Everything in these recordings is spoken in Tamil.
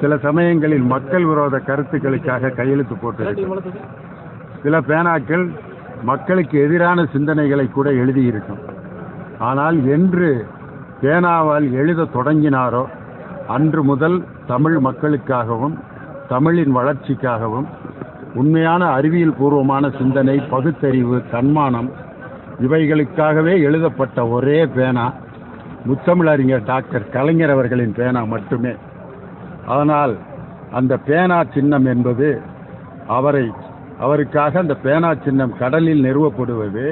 சில சமயங்களில் மக்கள் விரோத கருத்துக்களுக்காக கையெழுத்து போட்டு சில பேனாக்கள் மக்களுக்கு எதிரான சிந்தனைகளை கூட எழுதியிருக்கும் ஆனால் என்று பேனாவால் எழுத தொடங்கினாரோ அன்று முதல் தமிழ் மக்களுக்காகவும் தமிழின் வளர்ச்சிக்காகவும் உண்மையான அறிவியல் பூர்வமான சிந்தனை பகுத்தறிவு தன்மானம் இவைகளுக்காகவே எழுதப்பட்ட ஒரே பேனா முத்தமிழறிஞர் டாக்டர் கலைஞர் அவர்களின் பேனா மட்டுமே அதனால் அந்த பேனா சின்னம் என்பது அவரை அவருக்காக அந்த பேனா சின்னம் கடலில் நிறுவப்படுவது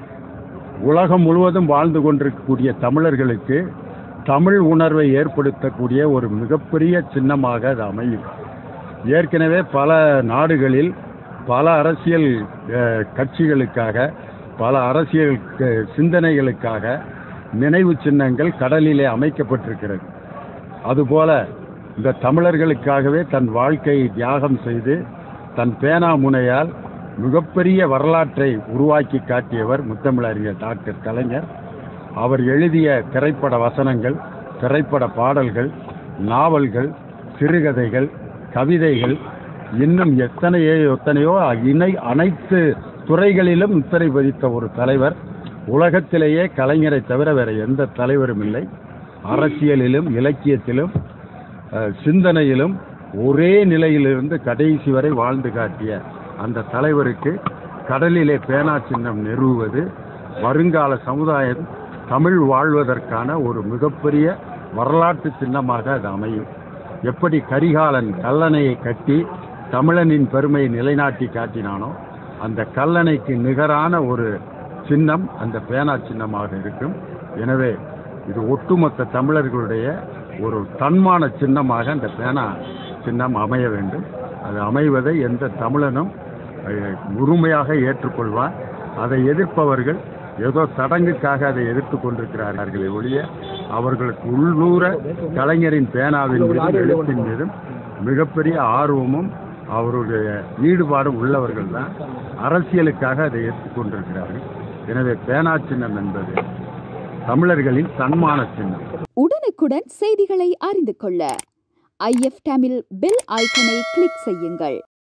உலகம் முழுவதும் வாழ்ந்து கொண்டிருக்கக்கூடிய தமிழர்களுக்கு தமிழ் உணர்வை ஏற்படுத்தக்கூடிய ஒரு மிகப்பெரிய சின்னமாக அது அமையும் ஏற்கனவே பல நாடுகளில் பல அரசியல் அஹ், கட்சிகளுக்காக பல அரசியல் அஹ், சிந்தனைகளுக்காக நினைவு சின்னங்கள் கடலிலே அமைக்கப்பட்டிருக்கிறது அதுபோல இந்த தமிழர்களுக்காகவே தன் வாழ்க்கையை தியாகம் செய்து தன் பேனா முனையால் மிகப்பெரிய வரலாற்றை உருவாக்கி காட்டியவர் முத்தமிழறிஞர் டாக்டர் கலைஞர் அவர் எழுதிய திரைப்பட வசனங்கள் திரைப்பட பாடல்கள் நாவல்கள் சிறுகதைகள் கவிதைகள் இன்னும் எத்தனையோ எத்தனையோ இணை அனைத்து துறைகளிலும் முத்திரை பதித்த ஒரு தலைவர் உலகத்திலேயே கலைஞரை தவிர வேற எந்த தலைவரும் இல்லை அரசியலிலும் இலக்கியத்திலும் அஹ், சிந்தனையிலும் ஒரே நிலையிலிருந்து கடைசி வரை வாழ்ந்து காட்டிய அந்த தலைவருக்கு கடலிலே பேனா சின்னம் நிறுவுவது வருங்கால சமுதாயம் தமிழ் வாழ்வதற்கான ஒரு மிகப்பெரிய வரலாற்று சின்னமாக அது அமையும் எப்படி கரிகாலன் கல்லணையை கட்டி தமிழனின் பெருமையை நிலைநாட்டி காட்டினானோ அந்த கல்லணைக்கு நிகரான ஒரு சின்னம் அந்த பேனா சின்னமாக இருக்கும் எனவே இது ஒட்டுமொத்த தமிழர்களுடைய ஒரு தன்மான சின்னமாக அந்த பேனா சின்னம் அமைய வேண்டும் அது அமைவதை எந்த தமிழனும் அஹ், முழுமையாக ஏற்றுக்கொள்வார் அதை எதிர்ப்பவர்கள் ஏதோ சடங்குக்காக அதை எதிர்த்து கொண்டிருக்கிறார்களே ஒழிய அவர்களுக்கு உள்ளூர கலைஞரின் பேனாவின் மீதும் எழுத்தின் மீதும் மிகப்பெரிய ஆர்வமும் அவருடைய ஈடுபாடும் உள்ளவர்கள் தான் அரசியலுக்காக அதை ஏற்றுக்கொண்டிருக்கிறார்கள் எனவே பேனா சின்னம் என்பது தமிழர்களின் தன்மான சின்னம் உடனுக்குடன் செய்திகளை அறிந்து கொள்ள ஐஎஃப் தமிழ் பெல் ஐக்கனை கிளிக் செய்யுங்கள்